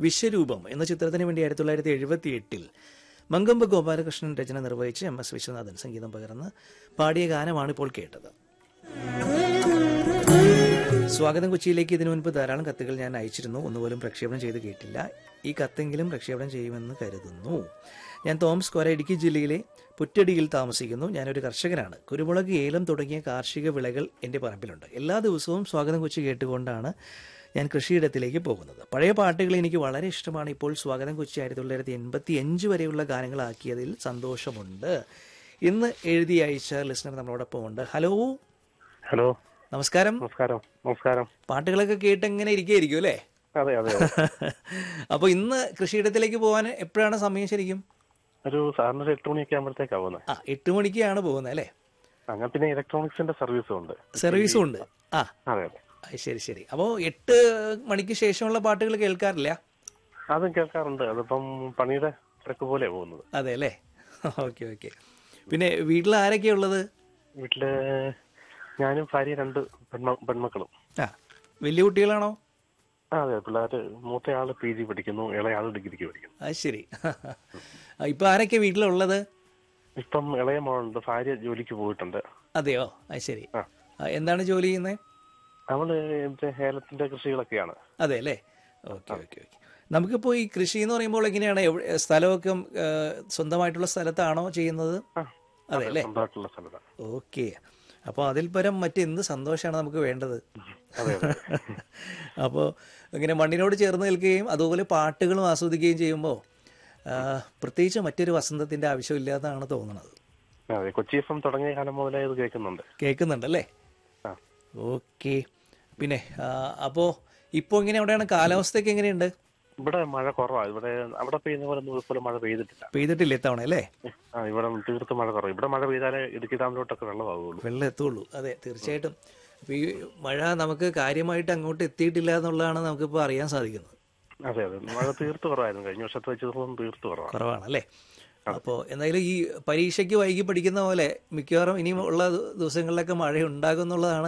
വിശ്വരൂപം എന്ന ചിത്രത്തിന് വേണ്ടി ആയിരത്തി തൊള്ളായിരത്തി എഴുപത്തി എട്ടിൽ മങ്കമ്പ് ഗോപാലകൃഷ്ണൻ രചന നിർവഹിച്ച് എം എസ് വിശ്വനാഥൻ സംഗീതം പകർന്ന് പാടിയ ഗാനമാണ് ഇപ്പോൾ കേട്ടത് സ്വാഗതം കൊച്ചിയിലേക്ക് ഇതിനു മുൻപ് ധാരാളം കത്തുകൾ ഞാൻ അയച്ചിരുന്നു ഒന്നുപോലും പ്രക്ഷേപണം ചെയ്ത് കേട്ടില്ല ഈ കത്തെങ്കിലും പ്രക്ഷേപണം ചെയ്യുമെന്ന് കരുതുന്നു ഞാൻ തോമസ് കോര ഇടുക്കി ജില്ലയിലെ പുറ്റടിയിൽ താമസിക്കുന്നു ഞാനൊരു കർഷകനാണ് കുരുമുളക് ഏലം തുടങ്ങിയ കാർഷിക വിളകൾ എൻ്റെ പറമ്പിലുണ്ട് എല്ലാ ദിവസവും സ്വാഗതം കൊച്ചി കേട്ടുകൊണ്ടാണ് ഞാൻ കൃഷിയിടത്തിലേക്ക് പോകുന്നത് പഴയ പാട്ടുകൾ എനിക്ക് വളരെ ഇഷ്ടമാണ് ഇപ്പോൾ സ്വാഗതം കൊച്ചി ആയിരത്തി തൊള്ളായിരത്തി എൺപത്തി അഞ്ച് വരെയുള്ള ഗാനങ്ങളാക്കിയതിൽ സന്തോഷമുണ്ട് ഇന്ന് എഴുതി അയച്ച ലിസണർ നമ്മളോടൊപ്പം ഉണ്ട് ഹലോ ഹലോ നമസ്കാരം നമസ്കാരം നമസ്കാരം പാട്ടുകളൊക്കെ കേട്ട് എങ്ങനെ ഇരിക്കുകയായിരിക്കും അല്ലേ അതെ അതെ അപ്പൊ ഇന്ന് കൃഷിയിടത്തിലേക്ക് പോകാൻ എപ്പോഴാണ് സമയം ശരിക്കും ഒരു സാറിന് ഒരു എട്ട് മണിയൊക്കെ ആകുമ്പോഴത്തേക്കാ പോകുന്നത് ആ എട്ട് മണിക്കാണ് പോകുന്നത് അല്ലേ അങ്ങനെ പിന്നെ ഇലക്ട്രോണിക്സിന്റെ സർവീസും ഉണ്ട് സർവീസും ഉണ്ട് ആ അതെ അതെ ആ, ശരി ശരി അപ്പോൾ എട്ട് മണിക്ക് ശേഷമുള്ള പാട്ടുകൾ കേൾക്കാറില്ല അതും കേൾക്കാറുണ്ട് അതിപ്പം പണിയുടെ തിരക്ക് പോലെ പോകുന്നത് അതെ അല്ലേ ഓക്കെ ഓക്കെ പിന്നെ വീട്ടിൽ ആരൊക്കെയാ ഉള്ളത് വീട്ടില് ഞാനും ഭാര്യ രണ്ട് പെൺമ പെൺമക്കളും ആ വലിയ കുട്ടികളാണോ ആ, അതെ പിള്ളേര് മൂത്തയാള് പി ജി പഠിക്കുന്നു ഇളയാള് ഡിഗ്രിക്ക് പഠിക്കുന്നു അത് ശരി ആ, ഇപ്പൊ ആരൊക്കെയാ വീട്ടിലുള്ളത് ഇപ്പം ഇളയ മോളുണ്ട് ഭാര്യ ജോലിക്ക് പോയിട്ടുണ്ട് അതെയോ അത് ശരി ആ. ആ, എന്താണ് ജോലി ചെയ്യുന്നത് അവള് മറ്റേ ഏലത്തിന്റെ കൃഷികളൊക്കെയാണ് അതെ അല്ലേ ഓക്കെ ഓക്കെ ഓക്കെ നമുക്കിപ്പോൾ ഈ കൃഷി എന്ന് പറയുമ്പോൾ എങ്ങനെയാണ് എവിടെ- സ്ഥലമൊക്കെ ആ, സ്വന്തമായിട്ടുള്ള സ്ഥലത്താണോ ചെയ്യുന്നത് ആ, അതെ അല്ലേ സ്വന്തമായിട്ടുള്ള സ്ഥലത്താണ് ഓക്കെ അപ്പോൾ അതിൽ പരം മറ്റെന്ത് സന്തോഷമാണ് നമുക്ക് വേണ്ടത് അതെ അതെ അപ്പോൾ ഇങ്ങനെ മണ്ണിനോട് ചേർന്ന് നിൽക്കുകയും അതുപോലെ പാട്ടുകളും ആസ്വദിക്കുകയും ചെയ്യുമ്പോൾ ആ, പ്രത്യേകിച്ച് മറ്റൊരു വസന്തത്തിൻ്റെ ആവശ്യമില്ലാത്തതാണ് തോന്നുന്നത് അതെ കൊച്ചി എഫ് എം തുടങ്ങിയ കാലം മുതലേ ഇത് കേൾക്കുന്നുണ്ട് കേൾക്കുന്നുണ്ടല്ലേ ആ ഓക്കെ പിന്നെ അപ്പോൾ ഇപ്പോൾ ഇങ്ങനെ എവിടെയാണ് കാലാവസ്ഥയൊക്കെ എങ്ങനെയുണ്ട് ഇവിടെ മഴ കുറവാണ് ഇവിടെ അവിടെ പെയ്യുന്ന പോലെ ഒന്നും ഇതുപോലെ മഴ പെയ്തിട്ടില്ല പെയ്തിട്ടില്ല ഇത്തവണ അല്ലേ ആ ഇവിടെ തീർത്ത് മഴ കുറവ് ഇവിടെ മഴ പെയ്താലേ ഇടുക്കി ഡാമിലോട്ടൊക്കെ വെള്ളമാകുള്ളൂ വെള്ളം എത്തുള്ളൂ അതെ തീർച്ചയായിട്ടും അപ്പോൾ ഈ മഴ നമുക്ക് കാര്യമായിട്ട് അങ്ങോട്ട് എത്തിയിട്ടില്ല എന്നുള്ളതാണ് നമുക്കിപ്പോൾ അറിയാൻ സാധിക്കുന്നത് അതെ അതെ മഴ തീർത്ത് കുറവായിരുന്നു കഴിഞ്ഞ വർഷത്തെ വെച്ചതും തീർത്ത് കുറവാണ് കുറവാണ് അല്ലേ അപ്പോൾ എന്തായാലും ഈ പരീക്ഷയ്ക്ക് വൈകി പഠിക്കുന്ന പോലെ മിക്കവാറും ഇനിയും ഉള്ള ദിവസങ്ങളിലൊക്കെ മഴ ഉണ്ടാകും എന്നുള്ളതാണ്